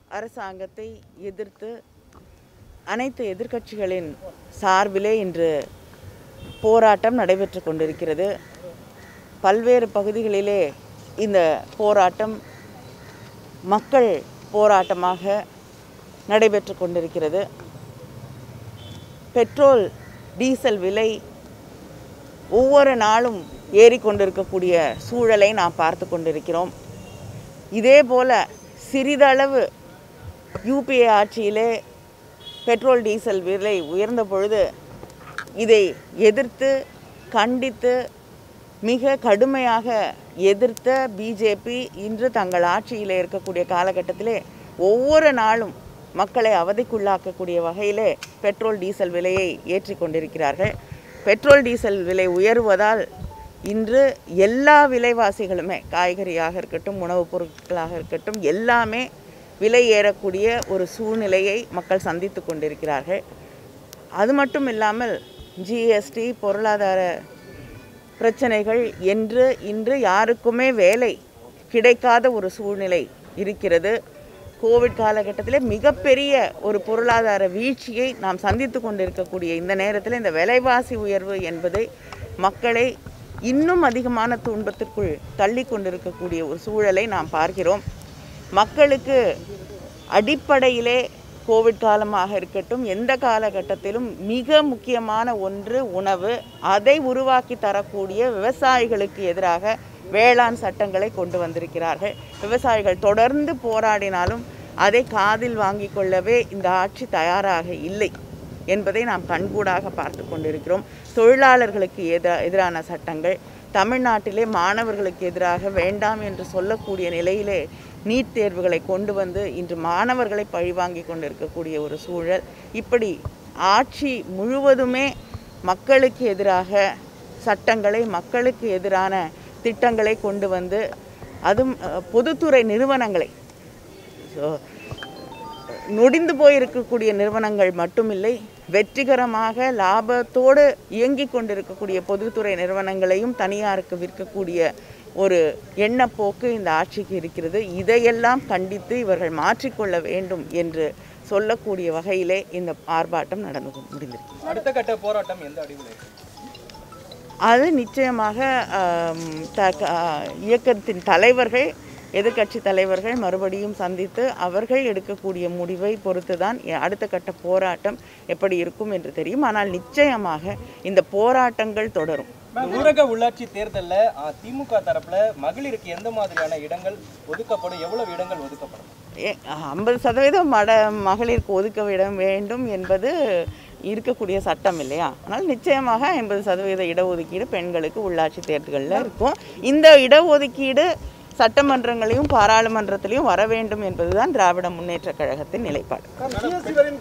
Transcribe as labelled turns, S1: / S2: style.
S1: அரசாங்கத்தை எதிர்த்து அனைத்து எதிர்க்கட்சிகளின் சார்பிலே இன்று போராட்டம் நடைபெற்று கொண்டிருக்கிறது பல்வேறு பகுதிகளிலே இந்த போராட்டம் மக்கள் போராட்டமாக நடைபெற்று கொண்டிருக்கிறது பெட்ரோல் டீசல் விலை ஒவ்வொரு நாளும் ஏறிக்கொண்டிருக்கக்கூடிய சூழலை நாம் பார்த்து கொண்டிருக்கிறோம் இதே போல சிறிதளவு யூபிஏ ஆட்சியிலே பெட்ரோல் டீசல் விலை உயர்ந்த பொழுது இதை எதிர்த்து கண்டித்து மிக கடுமையாக எதிர்த்த பிஜேபி இன்று தங்கள் ஆட்சியில் இருக்கக்கூடிய காலகட்டத்திலே ஒவ்வொரு நாளும் மக்களை அவதிக்குள்ளாக்கக்கூடிய வகையிலே பெட்ரோல் டீசல் விலையை ஏற்றி கொண்டிருக்கிறார்கள் பெட்ரோல் டீசல் விலை உயர்வதால் இன்று எல்லா விலைவாசிகளுமே காய்கறியாக இருக்கட்டும் உணவுப் பொருட்களாக இருக்கட்டும் எல்லாமே விலை ஏறக்கூடிய ஒரு சூழ்நிலையை மக்கள் சந்தித்து கொண்டிருக்கிறார்கள் அது மட்டும் இல்லாமல் ஜிஎஸ்டி பொருளாதார பிரச்சனைகள் என்று இன்று யாருக்குமே வேலை கிடைக்காத ஒரு சூழ்நிலை இருக்கிறது கோவிட் காலகட்டத்தில் மிகப்பெரிய ஒரு பொருளாதார வீழ்ச்சியை நாம் சந்தித்து கொண்டிருக்கக்கூடிய இந்த நேரத்தில் இந்த விலைவாசி உயர்வு என்பதை மக்களை இன்னும் அதிகமான துன்பத்திற்குள் தள்ளி கொண்டிருக்கக்கூடிய ஒரு சூழலை நாம் பார்க்கிறோம் மக்களுக்கு அடிப்படையிலே கோவிட் காலமாக இருக்கட்டும் எந்த காலகட்டத்திலும் மிக முக்கியமான ஒன்று உணவு அதை உருவாக்கி தரக்கூடிய விவசாயிகளுக்கு எதிராக வேளாண் சட்டங்களை கொண்டு வந்திருக்கிறார்கள் விவசாயிகள் தொடர்ந்து போராடினாலும் அதை காதில் வாங்கி கொள்ளவே இந்த ஆட்சி தயாராக இல்லை என்பதை நாம் கண்கூடாக பார்த்து கொண்டிருக்கிறோம் தொழிலாளர்களுக்கு எதிரா எதிரான சட்டங்கள் தமிழ்நாட்டிலே மாணவர்களுக்கு எதிராக வேண்டாம் என்று சொல்லக்கூடிய நிலையிலே நீட் தேர்வுகளை கொண்டு வந்து இன்று மாணவர்களை பழிவாங்கி கொண்டிருக்கக்கூடிய ஒரு சூழல் இப்படி ஆட்சி முழுவதுமே மக்களுக்கு எதிராக சட்டங்களை மக்களுக்கு எதிரான திட்டங்களை கொண்டு வந்து அதுவும் அஹ், பொதுத்துறை நிறுவனங்களை ஸோ நொடிந்து போயிருக்கக்கூடிய நிறுவனங்கள் மட்டுமில்லை வெற்றிகரமாக லாபத்தோடு இயங்கிக் கொண்டிருக்கக்கூடிய பொதுத்துறை நிறுவனங்களையும் தனியாருக்கு விற்கக்கூடிய ஒரு எண்ணப்போக்கு இந்த ஆட்சிக்கு இருக்கிறது இதையெல்லாம் கண்டித்து இவர்கள் மாற்றிக்கொள்ள வேண்டும் என்று சொல்லக்கூடிய வகையிலே இந்த ஆர்ப்பாட்டம் நடந்து கொண்டு- முடிந்திருக்கு
S2: அடுத்த கட்ட போராட்டம் எந்த அடிவில் இருக்கு
S1: அது நிச்சயமாக ஆம், த க- இயக்கத்தின் தலைவர்கள் எதிர்க்கட்சி தலைவர்கள் மறுபடியும் சந்தித்து அவர்கள் எடுக்கக்கூடிய முடிவை பொறுத்து தான் அடுத்த கட்ட போராட்டம் எப்படி இருக்கும் என்று தெரியும் ஆனால் நிச்சயமாக இந்த போராட்டங்கள் தொடரும்
S2: இந்த ஊரக உள்ளாட்சி தேர்தல்ல ஆ, திமுக தரப்புல மகளிருக்கு எந்த மாதிரியான இடங்கள் ஒதுக்கப்படும் எவ்வளவு இடங்கள் ஒதுக்கப்படும்
S1: ஐம்பது சதவீதம் மட மகளிருக்கு ஒதுக்க விட வேண்டும் என்பது இருக்கக்கூடிய சட்டம் இல்லையா ஆனால் நிச்சயமாக ஐம்பது சதவீத இடஒதுக்கீடு பெண்களுக்கு உள்ளாட்சி தேர்தல்களில் இருக்கும் இந்த இடஒதுக்கீடு சட்டமன்றங்களையும் பாராளுமன்றத்திலையும் வர வேண்டும் என்பதுதான் திராவிட முன்னேற்றக் கழகத்தின் நிலைப்பாடு